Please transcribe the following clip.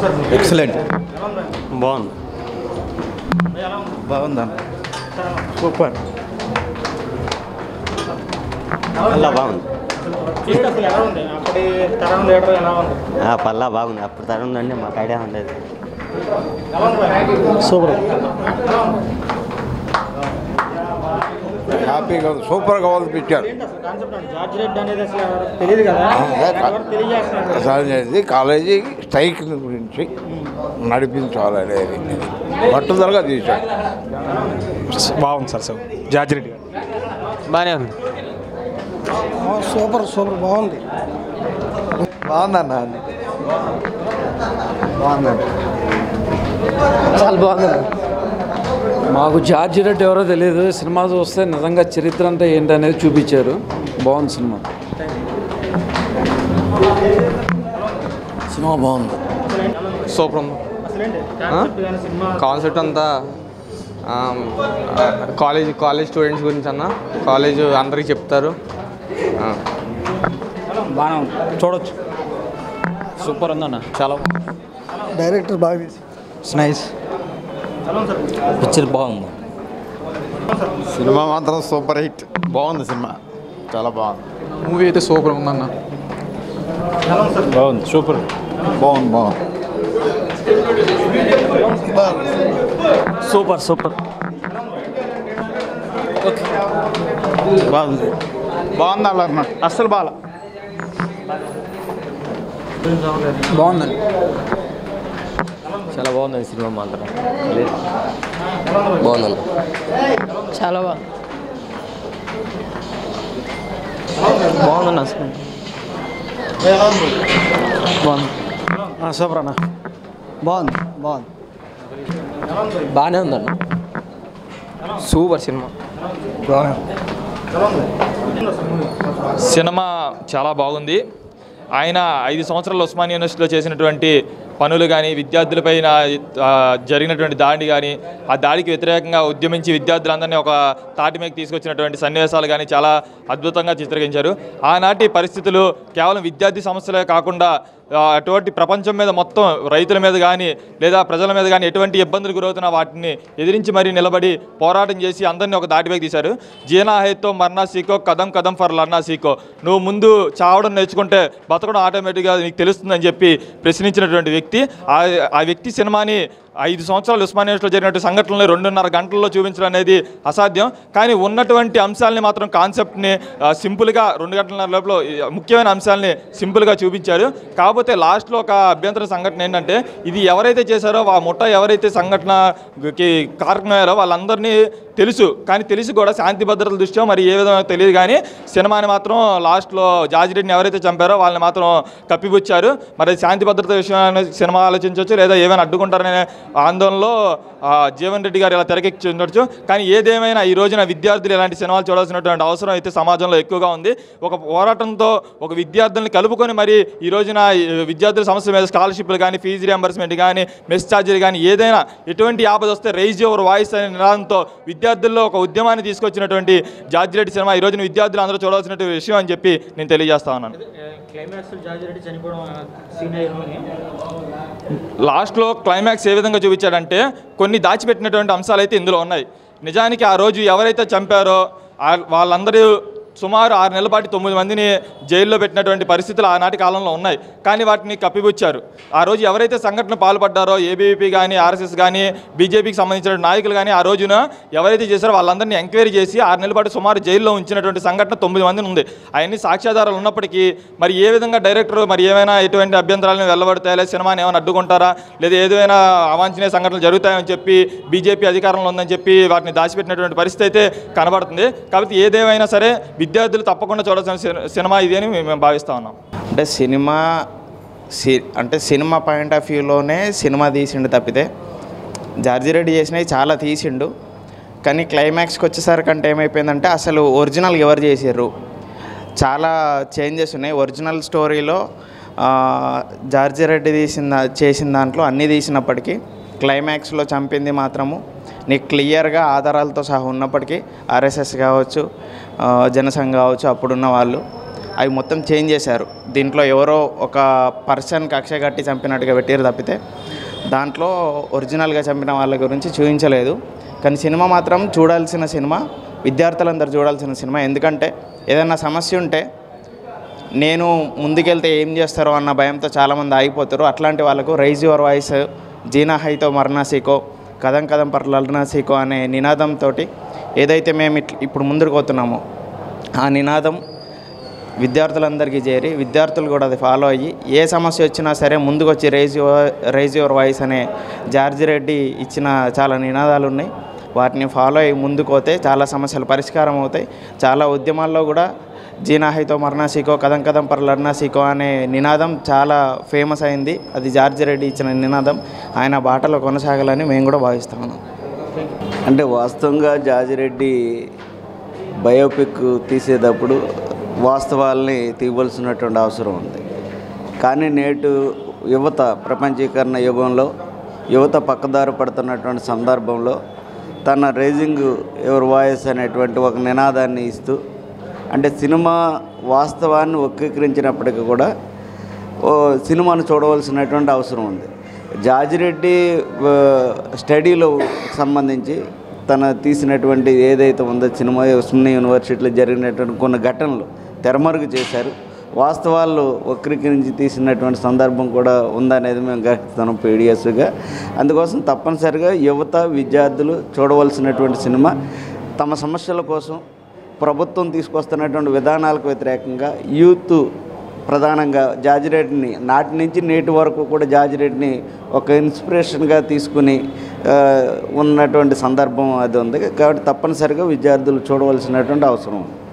Excellent బాగుంది బాగుందా super Palla బాగుంది ఏంటి అసలు ఎలా ఉంది అప్పటి తరం లీడర్ ఎలా ఉంది ఆ, పల్లా బాగుంది అప్పుడు తరం ఉందండి మాకు ఐడియా ఉండేది ఎలా ఉంది సూపర్ హ్యాపీగా ఉంది సూపర్గా ఉంది పిక్చర్ ఏంటి అసలు కాన్సెప్ట్ అంటే జార్జ్ రెడ్డి అనేది అసలు తెలియదు కదా ఎవరు తెలియజేస్తున్నారు అనేది కాలేజీ స్ట్రైక్ గురించి నడిపించాలనేది పట్టుదలగా తీశాడు బాగుంది సార్ సార్ జార్జ్ రెడ్డి గారు బాగానే ఉంది సూపర్ సూపర్ బాగుంది బాగుందన్న బాగుందండి చాలా బాగుంది మాకు జార్జి రెడ్డి ఎవరో తెలియదు సినిమా చూస్తే నిజంగా చరిత్ర అంటే ఏంటనేది చూపించారు బాగుంది సినిమా సినిమా బాగుంది సూపర్ ఉంది అసలు ఏంటి కాన్సెప్ట్ కానీ సినిమా కాన్సెప్ట్ అంతా ఆ, కాలేజ్ కాలేజ్ స్టూడెంట్స్ గురించి అన్న కాలేజ్ అందరికి చెప్తారు ఆ. బాగానే ఉంది చూడొచ్చు సూపర్ ఉందన్న చాలా డైరెక్టర్ బాగా తీసి నైస్ ఎలా ఉంది సార్ పిక్చర్ బాగుంది సినిమా మాత్రం సూపర్ హిట్ బాగుంది సినిమా చాలా బాగుంది మూవీ అయితే సూపర్ ఉందన్న ఎలా ఉంది సార్ బాగుంది సూపర్ బాగుంది బాగుంది సూపర్ సూపర్ బాగుంది బాగుంది అలా అస్సలు బాగా బాగుందండి చాలా బాగుంది సినిమా మాత్రం బాగుందండి చాలా బాగుంది బాగుందండి అసలు ఎలా ఉంది బాగుంది సూపర్ అన్న బాగుంది బాగుంది బాగానే ఉందన్న సూపర్ సినిమా సినిమా చాలా బాగుంది ఆయన ఐదు సంవత్సరాలు ఉస్మానియా యూనివర్సిటీలో చేసినటువంటి పనులు కానీ విద్యార్థులపైన ఆ, జరిగినటువంటి దాడి కానీ ఆ దాడికి వ్యతిరేకంగా ఉద్యమించి విద్యార్థులందరినీ ఒక తాటి మీద తీసుకొచ్చినటువంటి సన్నివేశాలు కానీ చాలా అద్భుతంగా చిత్రీకరించారు ఆనాటి పరిస్థితులు కేవలం విద్యార్థి సమస్యలే కాకుండా ఆ, అటువంటి ప్రపంచం మీద మొత్తం రైతుల మీద కానీ లేదా ప్రజల మీద కానీ ఎటువంటి ఇబ్బందులు గురవుతున్నా వాటిని ఎదిరించి మరీ నిలబడి పోరాటం చేసి అందరినీ ఒక దాటిపైకి తీశారు జీనా హైతో మర్నా సీకో కదం కదం ఫర్ లర్నా సీకో నువ్వు ముందు చావడం నేర్చుకుంటే బతకడం ఆటోమేటిక్గా నీకు తెలుస్తుందని చెప్పి ప్రశ్నించినటువంటి వ్యక్తి ఆ ఆ వ్యక్తి సినిమాని ఐదు సంవత్సరాలు ఉస్మానియా యూనివర్సిటీలో జరిగినట్టు సంఘటనలు రెండున్నర గంటల్లో చూపించడం అనేది అసాధ్యం కానీ ఉన్నటువంటి అంశాలని మాత్రం కాన్సెప్ట్ని ఆ, సింపుల్గా రెండు గంటల లోపల ఈ ముఖ్యమైన అంశాలని సింపుల్గా చూపించారు కాకపోతే లాస్ట్లో ఒక అభ్యంతర సంఘటన ఏంటంటే ఇది ఎవరైతే చేశారో ఆ ముఠ ఎవరైతే సంఘటనకి కారణమయ్యారో వాళ్ళందరినీ తెలుసు కానీ తెలిసి కూడా శాంతి భద్రతల దృష్ట్యా మరి ఏ విధంగా తెలియదు కానీ సినిమాని మాత్రం లాస్ట్లో జాజిరెడ్డిని ఎవరైతే చంపారో వాళ్ళని మాత్రం కప్పిపుచ్చారు మరి శాంతి భద్రత విషయాన్ని సినిమా ఆలోచించవచ్చు లేదా ఏమైనా అడ్డుకుంటారనే ఆందోళనలో ఆ, జీవన్ రెడ్డి గారు ఇలా తెరకెక్కి ఉండొచ్చు కానీ ఏదేమైనా ఈ రోజున విద్యార్థులు ఇలాంటి సినిమాలు చూడాల్సినటువంటి అవసరం అయితే సమాజంలో ఎక్కువగా ఉంది ఒక పోరాటంతో ఒక విద్యార్థుల్ని కలుపుకొని మరి ఈ రోజున ఈ విద్యార్థుల సమస్య మీద స్కాలర్షిప్లు కానీ ఫీజు రియంబర్స్మెంట్ కానీ మెస్ ఛార్జీలు కానీ ఏదైనా ఎటువంటి ఆపద వస్తే రైజ్ యువర్ వాయిస్ అనే నినాదంతో విద్యార్థుల్లో ఒక ఉద్యమాన్ని తీసుకొచ్చినటువంటి జార్జి రెడ్డి సినిమా ఈ రోజున విద్యార్థులు అందరూ చూడాల్సినటువంటి విషయం అని చెప్పి నేను తెలియజేస్తా ఉన్నాను క్లైమాక్స్ జార్జ్ రెడ్డి చనిపోవడం సీన్ అయ్యి లాస్ట్లో క్లైమాక్స్ ఏ విధంగా చూపించాడంటే కొన్ని దాచిపెట్టినటువంటి అంశాలు అయితే ఇందులో ఉన్నాయి నిజానికి ఆ రోజు ఎవరైతే చంపారో ఆ- వాళ్ళందరూ సుమారు ఆరు నెలల పాటు తొమ్మిది మందిని జైల్లో పెట్టినటువంటి పరిస్థితులు ఆనాటి కాలంలో ఉన్నాయి కానీ వాటిని కప్పిపుచ్చారు ఆ రోజు ఎవరైతే సంఘటన పాల్పడ్డారో ఏబీవీపీ కానీ ఆర్ఎస్ఎస్ కానీ బీజేపీకి సంబంధించిన నాయకులు కానీ ఆ రోజున ఎవరైతే చేశారో వాళ్ళందరినీ ఎంక్వైరీ చేసి ఆరు నెలల పాటు సుమారు జైల్లో ఉంచినటువంటి సంఘటన తొమ్మిది మందిని ఉంది అవన్నీ సాక్ష్యాధారాలు ఉన్నప్పటికీ మరి ఏ విధంగా డైరెక్టర్ మరి ఏమైనా ఎటువంటి అభ్యంతరాలను వెళ్ళబడతాయా లేదా సినిమాని ఏమైనా అడ్డుకుంటారా లేదా ఏదైనా అవాంఛనీయ సంఘటనలు జరుగుతాయని చెప్పి బీజేపీ అధికారంలో ఉందని చెప్పి వాటిని దాచిపెట్టినటువంటి పరిస్థితి అయితే కనబడుతుంది కాబట్టి ఏదేమైనా సరే విద్యార్థులు తప్పకుండా చూడాల్సిన సి- సినిమా ఇది అని మేము భావిస్తా ఉన్నాం అంటే సినిమా సి అంటే సినిమా పాయింట్ ఆఫ్ వ్యూలోనే సినిమా తీసిండు తప్పితే జార్జిరెడ్డి చేసినవి చాలా తీసిండు కానీ క్లైమాక్స్కి వచ్చేసరికంటే ఏమైపోయిందంటే అసలు ఒరిజినల్ ఎవరు చేసారు చాలా చేంజెస్ ఉన్నాయి ఒరిజినల్ స్టోరీలో ఆ, జార్జిరెడ్డి తీసిన చేసిన దాంట్లో అన్నీ తీసినప్పటికీ క్లైమాక్స్లో చంపింది మాత్రము నీకు క్లియర్గా ఆధారాలతో సహా ఉన్నప్పటికీ ఆర్ఎస్ఎస్ కావచ్చు ఆ, జనసంఘ్ కావచ్చు అప్పుడున్న వాళ్ళు అవి మొత్తం చేంజ్ చేశారు దీంట్లో ఎవరో ఒక పర్సన్ కక్ష కట్టి చంపినట్టుగా పెట్టారు తప్పితే దాంట్లో ఒరిజినల్గా చంపిన వాళ్ళ గురించి చూపించలేదు కానీ సినిమా మాత్రం చూడాల్సిన సినిమా విద్యార్థులందరూ చూడాల్సిన సినిమా ఎందుకంటే ఏదైనా సమస్య ఉంటే నేను ముందుకెళ్తే ఏం చేస్తారో అన్న భయంతో చాలామంది ఆగిపోతారు అట్లాంటి వాళ్ళకు రైజ్ యువర్ వాయిస్ జీనా హైతో మరణా సీకో కథం కథం పర్ లర్నా సీకో అనే నినాదంతో ఏదైతే మేము ఇట్ల- ఇప్పుడు ముందుకు పోతున్నామో ఆ నినాదం విద్యార్థులందరికీ చేరి విద్యార్థులు కూడా అది ఫాలో అయ్యి ఏ సమస్య వచ్చినా సరే ముందుకు వచ్చి raise your raise your voice అనే జార్జి రెడ్డి ఇచ్చిన చాలా నినాదాలు ఉన్నాయి వాటిని ఫాలో అయ్యి ముందుకు పోతే చాలా సమస్యలు పరిష్కారం అవుతాయి చాలా ఉద్యమాల్లో కూడా జీనా హైతో మరణా సీకో కథం కథం పర్ లర్నా సీకో అనే నినాదం చాలా ఫేమస్ అయింది అది జార్జి రెడ్డి ఇచ్చిన నినాదం ఆయన బాటలో కొనసాగాలని మేము కూడా భావిస్తా ఉన్నాం అంటే వాస్తవంగా జాజిరెడ్డి బయోపిక్ తీసేటప్పుడు వాస్తవాల్ని తీయవలసినటువంటి అవసరం ఉంది కానీ నేటు యువత ప్రపంచీకరణ యుగంలో యువత పక్కదారి పడుతున్నటువంటి సందర్భంలో తన రేజింగ్ ఎవర్ వాయిస్ అనేటువంటి ఒక నినాదాన్ని ఇస్తూ అంటే సినిమా వాస్తవాన్ని వక్రీకరించినప్పటికీ కూడా ఓ సినిమాను చూడవలసినటువంటి అవసరం ఉంది జాజిరెడ్డి ఆ, స్టడీలో సంబంధించి తన తీసినటువంటి ఏదైతే ఉందో సినిమా ఉస్మానియా యూనివర్సిటీలో జరిగినటువంటి కొన్ని ఘటనలు తెరమరుగు చేశారు వాస్తవాలు వక్రీకరించి తీసినటువంటి సందర్భం కూడా ఉందనేది మేము గ్రహిస్తున్నాం పీడిఎస్గా అందుకోసం తప్పనిసరిగా యువత విద్యార్థులు చూడవలసినటువంటి సినిమా తమ సమస్యల కోసం ప్రభుత్వం తీసుకొస్తున్నటువంటి విధానాలకు వ్యతిరేకంగా యూత్ ప్రధానంగా జాజిరెడ్డిని నాటి నుంచి నేటి వరకు కూడా జాజిరెడ్డిని ఒక ఇన్స్పిరేషన్గా తీసుకుని ఆ, ఉన్నటువంటి సందర్భం అది ఉంది కాబట్టి తప్పనిసరిగా విద్యార్థులు చూడవలసినటువంటి అవసరం ఉంది